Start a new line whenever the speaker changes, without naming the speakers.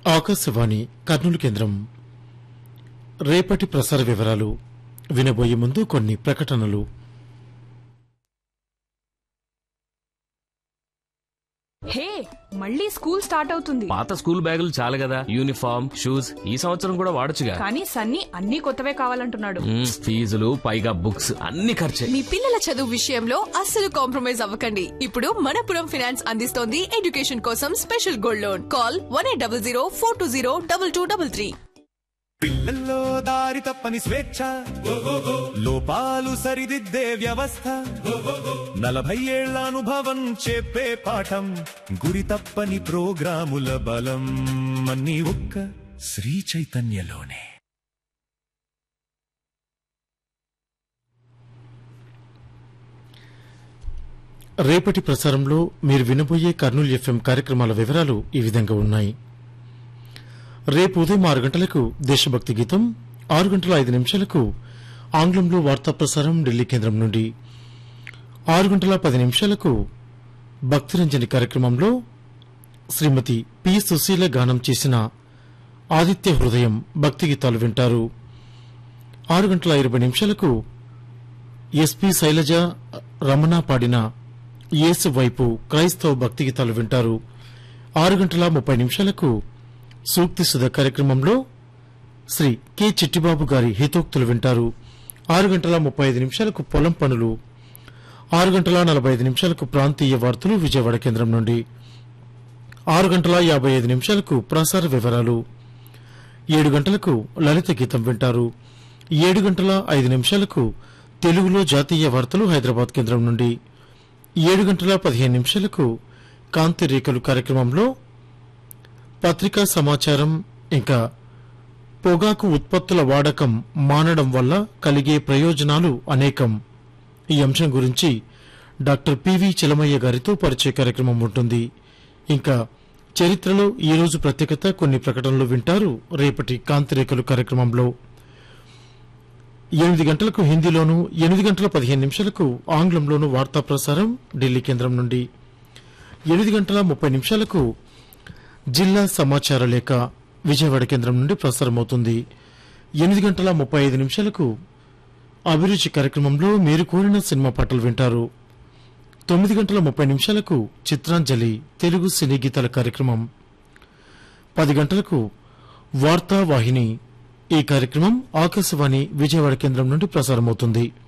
ఆకాశవాణి కర్నూలు కేంద్రం రేపటి ప్రసార వివరాలు వినబోయే ముందు కొన్ని ప్రకటనలు
హే మళ్ళీ స్కూల్ స్టార్ట్ అవుతుంది
పాత స్కూల్ బ్యాగులు చాలు కదా యూనిఫామ్ షూస్ ఈ సంవత్సరం కూడా వాడొచ్చుగా
కానీ సన్నీ అన్ని కొత్తవే కావాలంటున్నాడు
మ్మ్, ఫీజులు పైగా బుక్స్ అన్ని ఖర్చే
మీ పిల్లల చదువు విషయంలో అస్సలు కాంప్రమైజ్ అవ్వకండి ఇప్పుడు మనపురం ఫైనాన్స్ అందిస్తోంది ఎడ్యుకేషన్ కోసం special gold loan call one eight double zero four two zero double two double three
పిల్లల్లో దారి తప్పని స్వేచ్ఛ లోపాలు సరిదిద్దే వ్యవస్థ నలభై ఏళ్ల అనుభవం చెప్పే పాఠం గురి తప్పని ప్రోగ్రాముల బలం అన్ని ఒక్క శ్రీ చైతన్యలోనే
రేపటి ప్రసారంలో మీరు వినబోయే కర్నూలు ఎఫ్ఎం కార్యక్రమాల వివరాలు ఈ విధంగా ఉన్నాయి రేపు ఉదయం ఆరు గంటలకు దేశభక్తి గీతం ఆరు గంటల ఐదు నిమిషాలకు ఆంగ్లంలో వార్తా ప్రసారం ఢిల్లీ కేంద్రం నుండి ఆరు గంటల పది నిమిషాలకు భక్తిరంజని కార్యక్రమంలో శ్రీమతి పి సుశీల గానం చేసిన ఆదిత్య హృదయం భక్తి గీతాలు వింటారు ఆరు గంటల ఇరవై నిమిషాలకు ఎస్పి శైలజ రమణ పాడిన యేసు వైపు క్రైస్తవ భక్తి గీతాలు వింటారు ఆరు గంటల ముప్పై నిమిషాలకు సూక్తి సుధ కార్యక్రమంలో శ్రీ కె చిట్టిబాబు గారి హితోక్తులు వింటారు ఆరు గంటల ముప్పై ఐదు నిమిషాలకు పొలం పనులు ఆరు గంటల నలభై ఐదు నిమిషాలకు ప్రాంతీయ వార్తలు విజయవాడ కేంద్రం నుండి ఆరు గంటల యాభై ఐదు నిమిషాలకు ప్రసార వివరాలు ఏడు గంటలకు లలిత గీతం వింటారు ఏడు గంటల ఐదు నిమిషాలకు తెలుగులో జాతీయ వార్తలు హైదరాబాద్ కేంద్రం నుండి ఏడు గంటల పదిహేను నిమిషాలకు కాంతి రేఖలు కార్యక్రమంలో పత్రికా సమాచారం ఇంకా పొగాకు ఉత్పత్తుల వాడకం మానడం వల్ల కలిగే ప్రయోజనాలు అనేకం ఈ అంశం గురించి డాక్టర్ పివి చిలమయ్య గారితో పరిచయ కార్యక్రమం ఉంటుంది ఇంకా చరిత్రలో ఈ రోజు ప్రత్యేకత కొన్ని ప్రకటనలు వింటారు రేపటి కాంతిరేఖలు కార్యక్రమంలో ఎనిమిది గంటలకు హిందీలోను ఎనిమిది గంటల పదిహేను నిమిషాలకు ఆంగ్లంలోను వార్తా ప్రసారం ఢిల్లీ కేంద్రం నుండి ఎనిమిది గంటల ముప్పై నిమిషాలకు జిల్లా సమాచార లేఖ విజయవాడ కేంద్రం నుండి ప్రసారమవుతుంది ఎనిమిది గంటల ముప్పై ఐదు నిమిషాలకు అభిరుచి కార్యక్రమంలో మీరు కోరిన సినిమా పాటలు వింటారు తొమ్మిది గంటల ముప్పై నిమిషాలకు చిత్రాంజలి తెలుగు సినీ గీతాల కార్యక్రమం పది గంటలకు వార్తా వాహిని ఈ కార్యక్రమం ఆకాశవాణి విజయవాడ కేంద్రం నుండి ప్రసారమవుతుంది